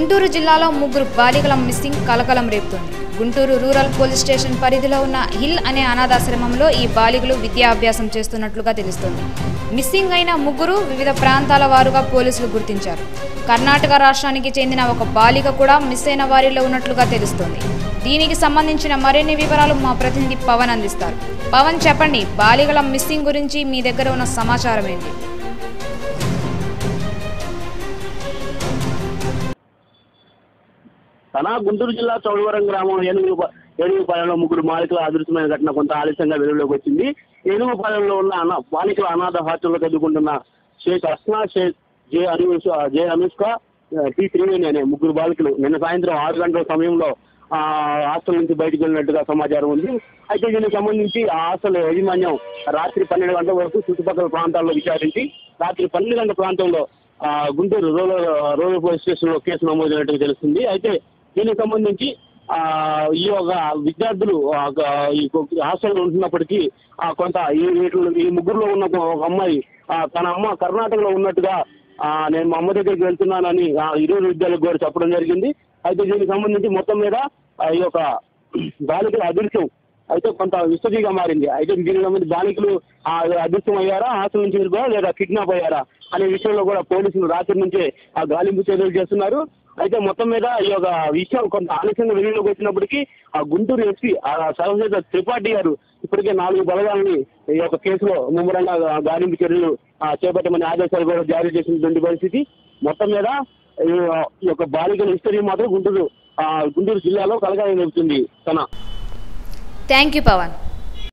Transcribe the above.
గుంటూరు జిల్లాలో ముగ్గురు బాలికల మిస్సింగ్ కలకలం రేపుతోంది గుంటూరు రూరల్ పోలీస్ స్టేషన్ పరిధిలో ఉన్న హిల్ అనే అనాథాశ్రమంలో ఈ బాలికలు విద్యాభ్యాసం చేస్తున్నట్లుగా తెలుస్తోంది మిస్సింగ్ అయిన ముగ్గురు వివిధ ప్రాంతాల వారుగా పోలీసులు గుర్తించారు కర్ణాటక రాష్ట్రానికి చెందిన ఒక బాలిక కూడా మిస్ అయిన వారిలో ఉన్నట్లుగా తెలుస్తోంది దీనికి సంబంధించిన మరిన్ని వివరాలు మా ప్రతినిధి పవన్ అందిస్తారు పవన్ చెప్పండి బాలికల మిస్సింగ్ గురించి మీ దగ్గర ఉన్న సమాచారం ఏంటి తన గుంటూరు జిల్లా చౌడవరం గ్రామం ఏనుగు ఏనుగుపాలెంలో ముగ్గురు బాలికల అదృశ్యమైన ఘటన కొంత ఆలస్యంగా వెలుగులోకి వచ్చింది ఏనుగుపాలెంలో ఉన్న అన బాలికల అనాథ హాస్టల్లో చదువుకుంటున్న షేక్ అస్నా షేక్ జే అనుష్ జే అనుష్క ఆ, టి త్రివేణి అనే ముగ్గురు బాలికలు నిన్న సాయంత్రం ఆరు గంటల సమయంలో ఆ హాస్టల్ నుంచి బయటకు వెళ్ళినట్టుగా సమాచారం ఉంది అయితే దీనికి సంబంధించి ఆ హాస్టల్ యాజమాన్యం రాత్రి పన్నెండు గంటల వరకు చుట్టుపక్కల ప్రాంతాల్లో విచారించి రాత్రి పన్నెండు గంటల ప్రాంతంలో ఆ, Guntur rural rural police station లో కేసు నమోదైనట్టుగా తెలుస్తుంది అయితే దీనికి సంబంధించి ఆ ఈ ఒక విద్యార్థులు ఆ, ఒక ఈ హాస్టల్లో ఉంటున్నప్పటికీ ఆ, కొంత ఈ వీటిలో- ఈ ముగ్గురులో ఉన్న ఒక ఒక అమ్మాయి ఆ, తన అమ్మ కర్ణాటకలో ఉన్నట్టుగా ఆ, నేను మా అమ్మ దగ్గరికి వెళ్తున్నానని ఆ, ఇరువురు విద్యార్థులకు కూడా చెప్పడం జరిగింది అయితే దీనికి సంబంధించి మొత్తం మీద ఆ, ఈ యొక్క బాలికల అదృశ్యం అయితే కొంత విస్తృతిగా మారింది అయితే దీనికి సంబంధించి బాలికలు ఆ, అదృశ్యం అయ్యారా హాస్టల్ నుంచి వెళ్ళిపోయారా లేదా కిడ్నాప్ అయ్యారా అనే విషయంలో కూడా పోలీసులు రాత్రి నుంచే ఆ గాలింపు చర్యలు చేస్తున్నారు అయితే మొత్తం మీద ఈ యొక్క విషయం కొంత ఆలస్యంగా వెలుగులోకి వచ్చినప్పటికీ ఆ గుంటూరు ఎస్పీ ఆ సర్వసేత త్రిపాఠి గారు ఇప్పటికే నాలుగు బలగాలని ఈ యొక్క కేసులో ముమ్మరంగా గాలింపు చర్యలు ఆ, చేపట్టమని ఆదేశాలు కూడా జారీ చేసినటువంటి పరిస్థితి మొత్తం మీద ఈ ఈ యొక్క బాలికల హిస్టరీ మాత్రం గుంటూరు ఆ, గుంటూరు జిల్లాలో కలగాలని చెబుతుంది తన థ్యాంక్ యూ పవన్